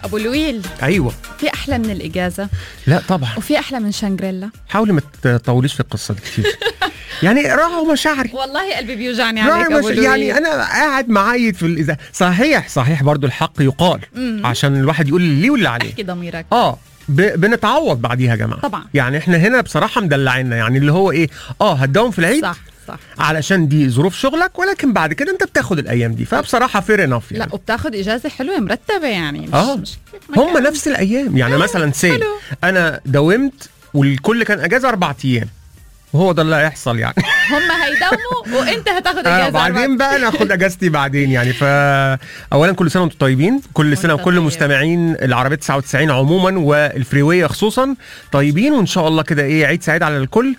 ابو لويل ايوه في احلى من الاجازه لا طبعا وفي احلى من شانجريلا حاولي ما تطوليش في القصه دي كتير يعني راعوا مشاعري والله قلبي بيوجعني راعي عليك ابو مش... لويل يعني انا قاعد معايد في الاذاعه صحيح صحيح برضو الحق يقال مم. عشان الواحد يقول اللي واللي عليه احكي ضميرك اه ب... بنتعوض بعديها يا جماعه طبعا. يعني احنا هنا بصراحه مدلعينا يعني اللي هو ايه اه هتداوم في العيد صح صح علشان دي ظروف شغلك ولكن بعد كده انت بتاخد الايام دي فبصراحه فير انف يعني لا وبتاخد اجازه حلوه مرتبه يعني مش آه. مش كيف ما هم كان. نفس الايام يعني مثلا سي حلو. انا داومت والكل كان اجازه اربع ايام وهو ده اللي هيحصل يعني هم هيداوموا وانت هتاخد آه اجازه بعدين بقى ناخد اجازتي بعدين يعني ف اولا كل سنه وانتم طيبين كل سنه وأنت وكل طيب. مستمعين العربيه 99 عموما والفريويه خصوصا طيبين وان شاء الله كده ايه عيد سعيد على الكل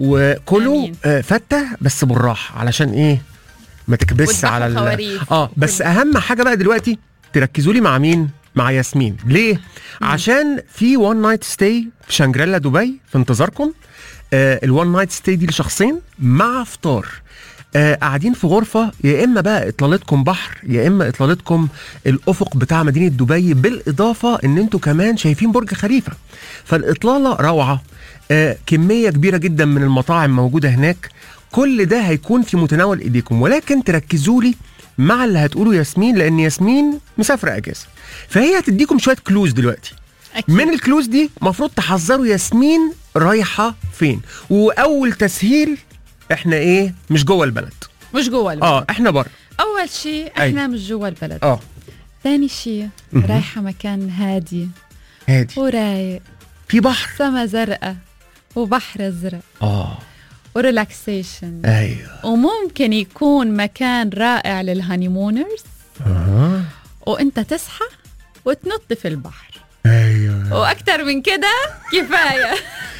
وكلوا آمين. آه فته بس بالراحه علشان ايه ما تكبس وتذبحوا على ال... خواريف. اه بس اهم حاجه بقى دلوقتي تركزوا لي مع مين مع ياسمين ليه عشان في وان نايت ستاي في شانجريلا دبي في انتظاركم الوان نايت ستاي دي لشخصين مع فطار آه قاعدين في غرفة يا إما بقى إطلالتكم بحر يا إما إطلالتكم الأفق بتاع مدينة دبي بالإضافة إن أنتوا كمان شايفين برج خليفة فالإطلالة روعة آه كمية كبيرة جدا من المطاعم موجودة هناك كل ده هيكون في متناول إيديكم ولكن تركزوا لي مع اللي هتقوله ياسمين لأن ياسمين مسافرة أجازة فهي هتديكم شوية كلوز دلوقتي أكيد. من الكلوز دي المفروض تحذروا ياسمين رايحة فين وأول تسهيل احنا ايه مش جوه البلد مش جوا البلد اه احنا بره اول شيء أي. احنا مش جوا البلد اه ثاني شيء مهم. رايحه مكان هادي هادي ورايق في بحر سما زرقاء وبحر ازرق اه وريلاكسيشن ايوه وممكن يكون مكان رائع للهانيمونرز اه وانت تصحى وتنط في البحر ايوه واكثر من كده كفايه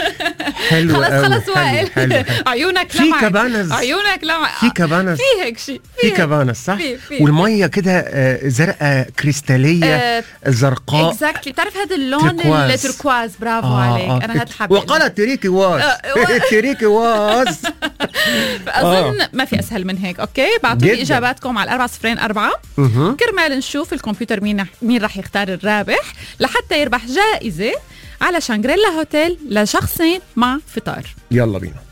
حلو خلص أوي، خلص حلو، وائل حلو حلو. عيونك في لمعت. كبانز. عيونك لمعت في كبانس في هيك شيء في هيك. كبانس صح في- في. والميه كده آه، زرقاء كريستاليه آه، زرقاء اكزاكتلي بتعرف هذا اللون تركواز. التركواز برافو عليك انا هاد حابه وقال تريكي واز آه، و- تريكي واز اظن ما في اسهل من هيك اوكي بعطوا لي جداً. اجاباتكم على 4 صفرين 4 مهم. كرمال نشوف الكمبيوتر مين مين راح يختار الرابح لحتى يربح جائزه على شانغريلا هوتيل لشخصين مع فطار يلا بينا